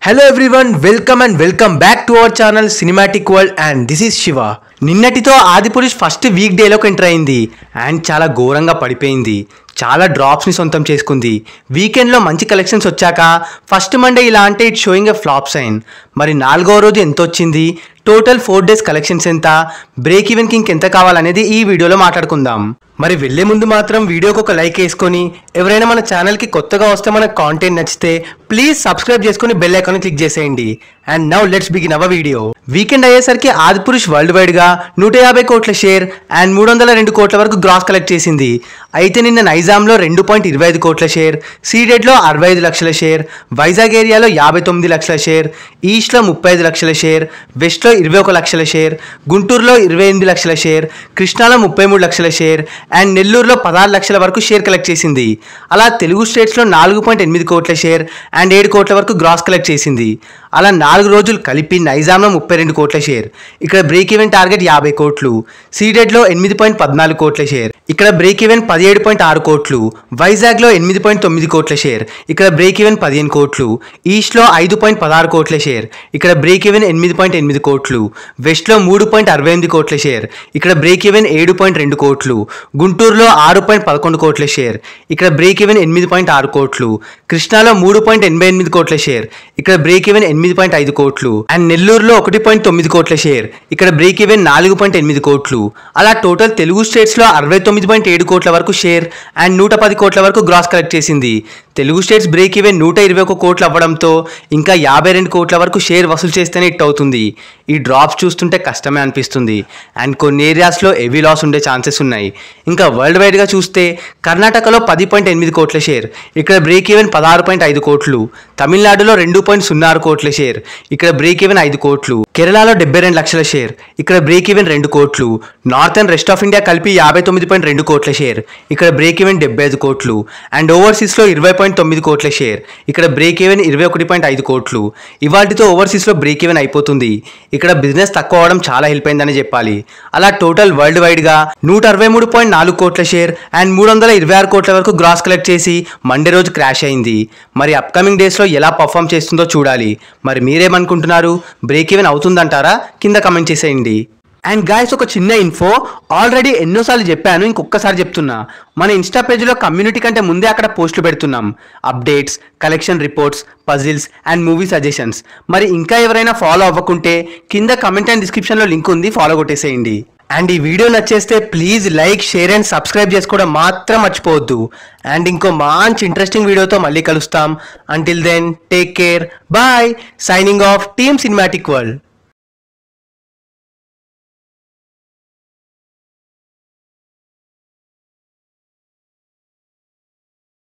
hello everyone welcome and welcome back to our channel cinematic world and this is Shiva నిన్నటితో Adipurush first week డేలోకి enter అయింది and చాలా ఘోరంగా పడిపోయింది చాలా డ్రాప్స్ని సొంతం చేసుకుంది వీకెండ్లో మంచి కలెక్షన్స్ వచ్చాక ఫస్ట్ మండే ఇలా అంటే it showing a flop sign మరి నాలుగో రోజు ఎంత వచ్చింది టోటల్ ఫోర్ డేస్ కలెక్షన్స్ ఎంత బ్రేక్ ఈవెన్కి ఇంకెంత కావాలనేది ఈ వీడియోలో మాట్లాడుకుందాం మరి వెళ్ళే ముందు మాత్రం వీడియోకి ఒక లైక్ వేసుకొని ఎవరైనా మన ఛానల్కి కొత్తగా వస్తే మన కాంటెంట్ నచ్చితే ప్లీజ్ సబ్స్క్రైబ్ చేసుకుని బెల్ ఐకాన్ క్లిక్ చేసేయండి and now let's begin our video weekend అయ్యేసరికి ఆదిపురుష్ వరల్డ్ వైడ్ గా నూట యాభై కోట్ల షేర్ అండ్ మూడు వందల రెండు కోట్ల వరకు గ్రాస్ కలెక్ట్ చేసింది అయితే నిన్న నైజాంలో రెండు పాయింట్ ఇరవై ఐదు కోట్ల షేర్ సీడెడ్లో అరవై ఐదు లక్షల షేర్ వైజాగ్ ఏరియాలో యాభై తొమ్మిది లక్షల షేర్ ఈస్ట్లో ముప్పై ఐదు లక్షల షేర్ వెస్ట్లో ఇరవై ఒక లక్షల షేర్ గుంటూరులో ఇరవై ఎనిమిది లక్షల షేర్ కృష్ణాలో ముప్పై మూడు లక్షల షేర్ అండ్ నెల్లూరులో పదహారు లక్షల వరకు షేర్ కలెక్ట్ చేసింది అలా తెలుగు స్టేట్స్లో నాలుగు పాయింట్ ఎనిమిది కోట్ల షేర్ అండ్ ఏడు కోట్ల వరకు గ్రాస్ కలెక్ట్ చేసింది అలా నాలుగు రోజులు కలిపి నైజాంలో ముప్పై రెండు కోట్ల షేర్ ఇక్కడ బ్రేక్ ఈవెన్ టార్గెట్ యాభై కోట్లు సీడెడ్లో ఎనిమిది పాయింట్ పద్నాలుగు కోట్ల షేర్ ఇక్కడ బ్రేక్ ఈవెన్ పదిహేడు పాయింట్ ఆరు కోట్లు వైజాగ్లో ఎనిమిది పాయింట్ తొమ్మిది కోట్ల షేర్ ఇక్కడ బ్రేక్ ఈవెన్ పదిహేను కోట్లు ఈస్ట్లో ఐదు పాయింట్ పదహారు కోట్ల షేర్ ఇక్కడ బ్రేక్ ఈవెన్ ఎనిమిది పాయింట్ ఎనిమిది కోట్లు వెస్ట్లో మూడు పాయింట్ అరవై ఎనిమిది కోట్ల షేర్ ఇక్కడ బ్రేక్ ఈవెన్ ఏడు పాయింట్ రెండు కోట్లు గుంటూరులో ఆరు పాయింట్ పదకొండు కోట్ల షేర్ ఇక్కడ బ్రేక్ ఈవెన్ ఎనిమిది పాయింట్ ఆరు కోట్లు కృష్ణాలో మూడు పాయింట్ ఎనభై ఎనిమిది కోట్ల షేర్ ఇక్కడ బ్రేక్ ఈవెన్ ఎనిమిది పాయింట్ ఐదు కోట్లు అండ్ నెల్లూరులో ఒకటి పాయింట్ తొమ్మిది కోట్ల షేర్ ఇక్కడ బ్రేక్ ఈవెన్ నాలుగు పాయింట్ ఎనిమిది కోట్లు అలా టోటల్ తెలుగు స్టేట్స్లో అరవై తొమ్మిది పాయింట్ ఏడు కోట్ల వరకు షేర్ అండ్ నూట పది కోట్ల వరకు గ్రాస్ కలెక్ట్ చేసింది తెలుగు స్టేట్స్ బ్రేక్ ఈవెన్ నూట ఇరవై ఒక కోట్లు అవ్వడంతో ఇంకా యాభై రెండు కోట్ల వరకు షేర్ వసూలు చేస్తేనే ఇట్ అవుతుంది ఈ డ్రాప్స్ చూస్తుంటే కష్టమే అనిపిస్తుంది అండ్ కొన్ని ఏరియాస్లో హెవీ లాస్ ఉండే ఛాన్సెస్ ఉన్నాయి ఇంకా వరల్డ్ వైడ్గా చూస్తే కర్ణాటకలో పది పాయింట్ ఎనిమిది కోట్ల షేర్ ఇక్కడ బ్రేక్ ఈవెన్ పదహారు పాయింట్ ఐదు కోట్లు తమిళనాడులో రెండు పాయింట్ సున్నా ఆరు కోట్ల షేర్ ఇక్కడ బ్రేక్ ఈవెన్ ఐదు కోట్లు కేరళలో డెబ్బై రెండు లక్షల షేర్ ఇక్కడ బ్రేక్ ఈవెన్ రెండు కోట్లు north and rest of India కలిపి యాభై తొమ్మిది పాయింట్ రెండు కోట్ల షేర్ ఇక్కడ బ్రేక్ ఈవెన్ డెబ్బై ఐదు కోట్లు అండ్ ఓవర్సీస్లో ఇరవై పాయింట్ తొమ్మిది కోట్ల షేర్ ఇక్కడ బ్రేక్ ఈవెన్ ఇరవై ఒకటి పాయింట్ ఐదు కోట్లు ఇవాటితో ఓవర్సీస్లో బ్రేక్ ఈవెన్ అయిపోతుంది ఇక్కడ బిజినెస్ తక్కువ అవడం చాలా హెల్ప్ అయిందని చెప్పాలి అలా టోటల్ వరల్డ్ వైడ్గా నూట అరవై మూడు పాయింట్ నాలుగు కోట్ల షేర్ అండ్ మూడు వందల ఇరవై ఆరు కోట్ల వరకు గ్రాస్ కలెక్ట్ చేసి మండే రోజు క్రాష్ అయింది మరి అప్కమింగ్ డేస్లో ఎలా పర్ఫామ్ చేస్తుందో చూడాలి మరి మీరేమనుకుంటున్నారు బ్రేక్ ఈవెన్ అవుతుందంటారా కింద కమెంట్ చేసేయండి అండ్ గాయస్ ఒక చిన్న ఇన్ఫో ఆల్రెడీ ఎన్నోసార్లు చెప్పాను ఇంకొకసారి చెప్తున్నా మన ఇన్స్టా పేజ్లో కమ్యూనిటీ కంటే ముందే అక్కడ పోస్టులు పెడుతున్నాం updates collection reports puzzles and movie suggestions మరి ఇంకా ఎవరైనా ఫాలో అవ్వకుంటే కింద కమెంట్ అండ్ డిస్క్రిప్షన్లో లింక్ ఉంది ఫాలో కొట్టేసేయండి అండ్ ఈ వీడియో నచ్చేస్తే please like share and subscribe చేసుకోవడం మాత్రం మర్చిపోవద్దు అండ్ ఇంకో మంచి ఇంట్రెస్టింగ్ వీడియోతో మళ్ళీ కలుస్తాం until then take care bye signing off team cinematic world